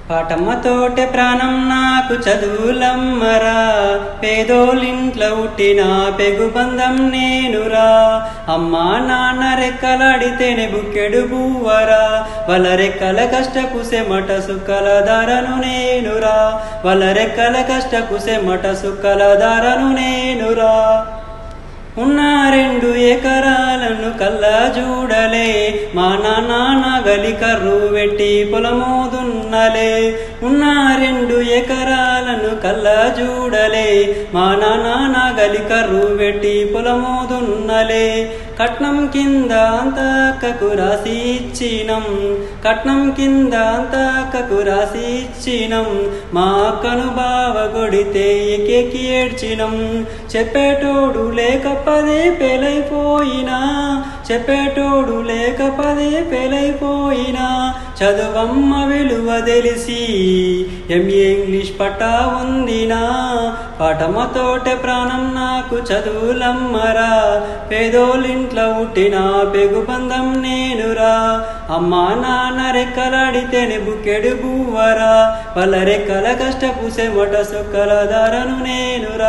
పాటమ్మతోటే ప్రాణం నాకు చదువులమ్మరా పేదోలింట్లో ఉట్టిన పెగుబంధం నేనురా అమ్మా నాన్న రెక్కలాడితేనే బుక్కెడు బువ్వరా వాళ్ళ రెక్కల కష్టపు సెమట సుక్కల దారను నేనురా వాళ్ళ రెక్కల కష్టపు సెమట సుక్కల దారను నేనురా ఉన్న రెండు ఎకరాలను కల్లా చూడలే మా నాన్న గలి కర్రు పెట్టి పొలమోదున్నలే ఉన్న రెండు ఎకరాలను కల్లా చూడలే మా నాన్న గలి కర్రు పెట్టి పొలమోదున్నలే కట్నం కింద అంతకకు రాసి ఇచ్చినం కట్నం కింద అంతకకు రాసి ఇచ్చినం మా అక్కను బావ కొడితే ఎకెకి ఏడ్చినం చెప్పేటోడు లేకపదే పెలైపోయినా చెప్పేటోడు లేకపదే పెలైపోయినా చదువమ్మ విలువ తెలిసి ఎంఏ ఇంగ్లీష్ పట్టా ఉందినా పాఠమతోటే ప్రాణం నాకు చదువులమ్మరా పేదోలింట్లో ఉట్టిన పెగుబంధం నేనురా అమ్మా నాన్న రెక్కలాడితేనే బుక్కెడు బువ్వరా వాళ్ళ రెక్కల కష్టపు సెమట సొక్కల దారను నేనురా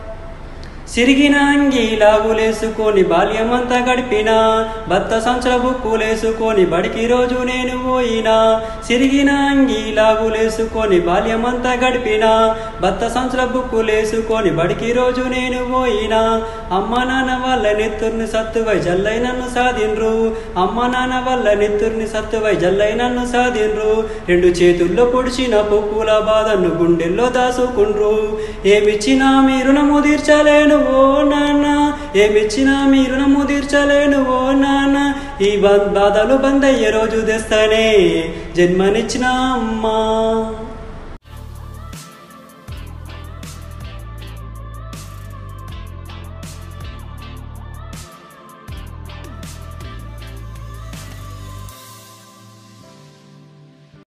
సిరిగిన అంగి లాగులేసుకొని బాల్యమంతా గడిపిన భర్త సంచల బుక్కులేసుకొని బడికి రోజు నేను పోయినా సిరిగిన అంగి లాగులేసుకొని బాల్యమంతా గడిపిన భర్త సంచల బుక్కులేసుకొని బడికి రోజు నేను పోయినా అమ్మ నాన్న వల్ల నెత్తుర్ని సత్తువై జల్లై నన్ను సాధిండ్రు అమ్మ నాన్న వల్ల నెత్తుర్ని సత్తువై జల్లై నన్ను సాధిండ్రు రెండు చేతుల్లో పొడిచిన పొక్కుల బాధను గుండెల్లో దాసుకుండ్రు ఏమిచ్చినా మీ రుణము తీర్చలేను ఓ నాన్న ఏమిచ్చినా మీ రుణము తీర్చలేను ఓ నాన్న ఈ బా- బాధలు బందయ్యే రోజు తెస్తానే జన్మనిచ్చిన అమ్మా